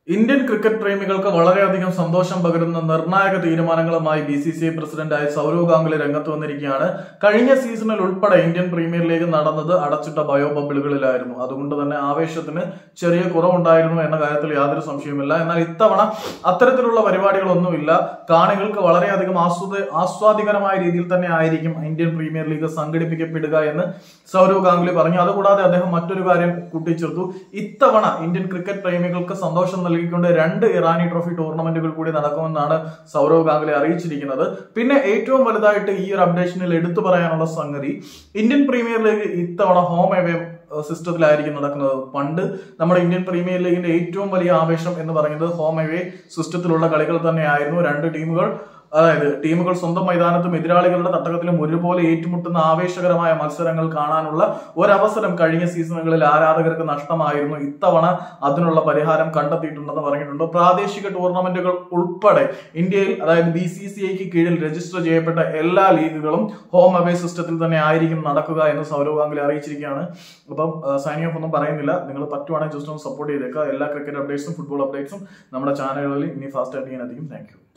Indian cricket പ്രേമികൾക്ക് വളരെയധികം സന്തോഷം പകരുന്ന നിർണായക തീരുമാനങ്ങളുമായി ബി സി സി ഐ പ്രസിഡന്റായ സൗരവ് ഗാംഗുലി രംഗത്ത് വന്നിരിക്കുകയാണ് കഴിഞ്ഞ സീസണിൽ ഉൾപ്പെടെ ഇന്ത്യൻ പ്രീമിയർ ലീഗ് നടന്നത് അടച്ചിട്ട ബയോ ബബിളുകളിലായിരുന്നു അതുകൊണ്ട് തന്നെ ആവേശത്തിന് ചെറിയ കുറവുണ്ടായിരുന്നു എന്ന കാര്യത്തിൽ യാതൊരു സംശയവുമില്ല എന്നാൽ ഇത്തവണ അത്തരത്തിലുള്ള പരിപാടികളൊന്നുമില്ല കാണികൾക്ക് വളരെയധികം ആസ്വദ ആസ്വാദികരമായ രീതിയിൽ തന്നെ ആയിരിക്കും ഇന്ത്യൻ പ്രീമിയർ ലീഗ് സംഘടിപ്പിക്കപ്പെടുക എന്ന് സൗരവ് ഗാംഗുലി പറഞ്ഞു അതുകൂടാതെ അദ്ദേഹം മറ്റൊരു കാര്യം കൂട്ടിച്ചേർത്തു ഇത്തവണ ഇന്ത്യൻ ക്രിക്കറ്റ് പ്രേമികൾക്ക് സന്തോഷം നൽകിക്കൊണ്ട് രണ്ട് ഇറാനി ട്രോഫി ടൂർണമെന്റുകൾ കൂടി നടക്കുമെന്നാണ് സൗരവ് ഗാംഗുലി അറിയിച്ചിരിക്കുന്നത് പിന്നെ ഏറ്റവും വലുതായിട്ട് ഈ ഒരു അപ്ഡേഷനിൽ എടുത്തു പറയാനുള്ള സംഗതി ഇന്ത്യൻ പ്രീമിയർ ലീഗ് ഇത്തവണ ഹോം എവേ സിസ്റ്റത്തിലായിരിക്കും നടക്കുന്നത് പണ്ട് നമ്മുടെ ഇന്ത്യൻ പ്രീമിയർ ലീഗിന്റെ ഏറ്റവും വലിയ ആവേശം എന്ന് പറയുന്നത് ഹോം എവേ സിസ്റ്റത്തിലുള്ള കളികൾ തന്നെയായിരുന്നു രണ്ട് ടീമുകൾ അതായത് ടീമുകൾ സ്വന്തം മൈതാനത്തും എതിരാളികളുടെ തട്ടകത്തിലും ഒരുപോലെ ഏറ്റുമുട്ടുന്ന ആവേശകരമായ മത്സരങ്ങൾ കാണാനുള്ള ഒരവസരം കഴിഞ്ഞ സീസണുകളിൽ ആരാധകർക്ക് നഷ്ടമായിരുന്നു ഇത്തവണ അതിനുള്ള പരിഹാരം കണ്ടെത്തിയിട്ടുണ്ടെന്ന് പറഞ്ഞിട്ടുണ്ട് പ്രാദേശിക ടൂർണമെന്റുകൾ ഉൾപ്പെടെ ഇന്ത്യയിൽ അതായത് ബി സി സി ഐക്ക് കീഴിൽ രജിസ്റ്റർ ചെയ്യപ്പെട്ട എല്ലാ ലീഗുകളും ഹോം അവേ സിസ്റ്റത്തിൽ തന്നെ ആയിരിക്കും നടക്കുക എന്ന് സൗരവ് ഗാംഗുലി അറിയിച്ചിരിക്കുകയാണ് അപ്പം സൈനിങ് ഓഫ് ഒന്നും പറയുന്നില്ല നിങ്ങൾ പറ്റുവാണെങ്കിൽ ജസ്റ്റ് ഒന്ന് സപ്പോർട്ട് ചെയ്തേക്കുക എല്ലാ ക്രിക്കറ്റ് അപ്ഡേറ്റ്സും ഫുട്ബോൾ അപ്ഡേറ്റ്സും നമ്മുടെ ചാനലുകളിൽ ഇനി ഫാസ്റ്റ് ആയിട്ട് ചെയ്യാൻ അധികം താങ്ക് യു